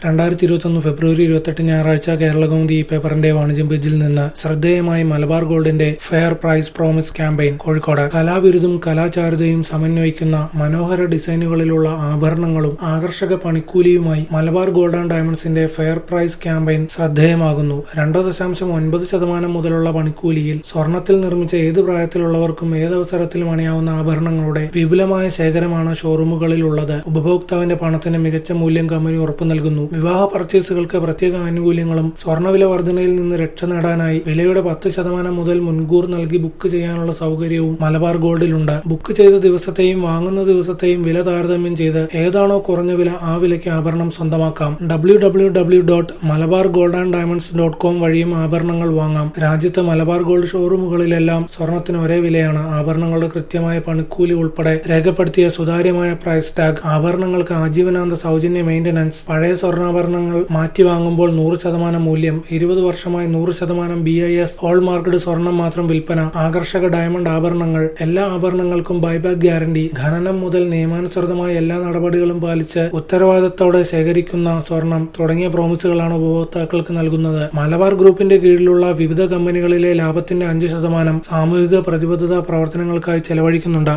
രണ്ടായിരത്തി ഇരുപത്തൊന്ന് ഫെബ്രുവരി ഇരുപത്തെട്ട് ഞായറാഴ്ച കേരളകൗമുദി ഈ പേപ്പറിന്റെ വാണിജ്യം പേജിൽ നിന്ന് ശ്രദ്ധേയമായി മലബാർ ഗോൾഡിന്റെ fair price promise campaign Kozhikode കലാവിരുതും കലാചാരുതയും സമന്വയിക്കുന്ന മനോഹര ഡിസൈനുകളിലുള്ള ആഭരണങ്ങളും ആകർഷക പണിക്കൂലിയുമായി മലബാർ ഗോൾഡ് ആൻഡ് ഡയമണ്ട്സിന്റെ ഫെയർ പ്രൈസ് ക്യാമ്പയിൻ ശ്രദ്ധേയമാകുന്നു രണ്ട് ദശാംശം ഒൻപത് ശതമാനം മുതലുള്ള പണിക്കൂലിയിൽ സ്വർണത്തിൽ നിർമ്മിച്ച ഏത് പ്രായത്തിലുള്ളവർക്കും ഏതവസരത്തിലും അണിയാവുന്ന ആഭരണങ്ങളുടെ വിപുലമായ ശേഖരമാണ് ഷോറൂമുകളിൽ ഉള്ളത് ഉപഭോക്താവിന്റെ പണത്തിന് മികച്ച മൂല്യം കമ്പനി ഉറപ്പു നൽകുന്നു വിവാഹ പർച്ചേസുകൾക്ക് പ്രത്യേക ആനുകൂല്യങ്ങളും സ്വർണ്ണവില വർധനയിൽ നിന്ന് രക്ഷ നേടാനായി വിലയുടെ പത്ത് ശതമാനം മുതൽ മുൻകൂർ നൽകി ബുക്ക് ചെയ്യാനുള്ള സൗകര്യവും മലബാർ ഗോൾഡിലുണ്ട് ബുക്ക് ചെയ്ത ദിവസത്തെയും വാങ്ങുന്ന ദിവസത്തെയും വില താരതമ്യം ചെയ്ത് ഏതാണോ കുറഞ്ഞ വില ആ വിലയ്ക്ക് ആഭരണം സ്വന്തമാക്കാം W W W dot Malabar gold and diamonds dot com വഴിയും ആഭരണങ്ങൾ വാങ്ങാം രാജ്യത്ത് മലബാർ ഗോൾഡ് ഷോറൂമുകളിലെല്ലാം സ്വർണത്തിന് ഒരേ വിലയാണ് ആഭരണങ്ങളുടെ കൃത്യമായ പണിക്കൂലി ഉൾപ്പെടെ രേഖപ്പെടുത്തിയ സുതാര്യമായ പ്രൈസ് ടാഗ് ആഭരണങ്ങൾക്ക് ആജീവനാന്ത സൗജന്യ മെയിന്റനൻസ് പഴയ സ്വർണ്ണാഭരണങ്ങൾ മാറ്റി വാങ്ങുമ്പോൾ നൂറ് ശതമാനം മൂല്യം ഇരുപത് വർഷമായി നൂറ് ശതമാനം ബി ഐ എസ് ഹോൾമാർക്കഡ് സ്വർണം മാത്രം വിൽപ്പന ആകർഷക ഡയമണ്ട് ആഭരണങ്ങൾ എല്ലാ ആഭരണങ്ങൾക്കും ബൈബാക്ക് ഗ്യാരണ്ടി ഖനനം മുതൽ നിയമാനുസൃതമായ എല്ലാ നടപടികളും പാലിച്ച് ഉത്തരവാദിത്തോടെ ശേഖരിക്കുന്ന സ്വർണം തുടങ്ങിയ പ്രോമിസുകളാണ് ഉപഭോക്താക്കൾക്ക് നൽകുന്നത് മലബാർ ഗ്രൂപ്പിന്റെ കീഴിലുള്ള വിവിധ കമ്പനികളിലെ ലാഭത്തിന്റെ അഞ്ച് ശതമാനം സാമൂഹിക പ്രതിബദ്ധത പ്രവർത്തനങ്ങൾക്കായി ചെലവഴിക്കുന്നുണ്ട്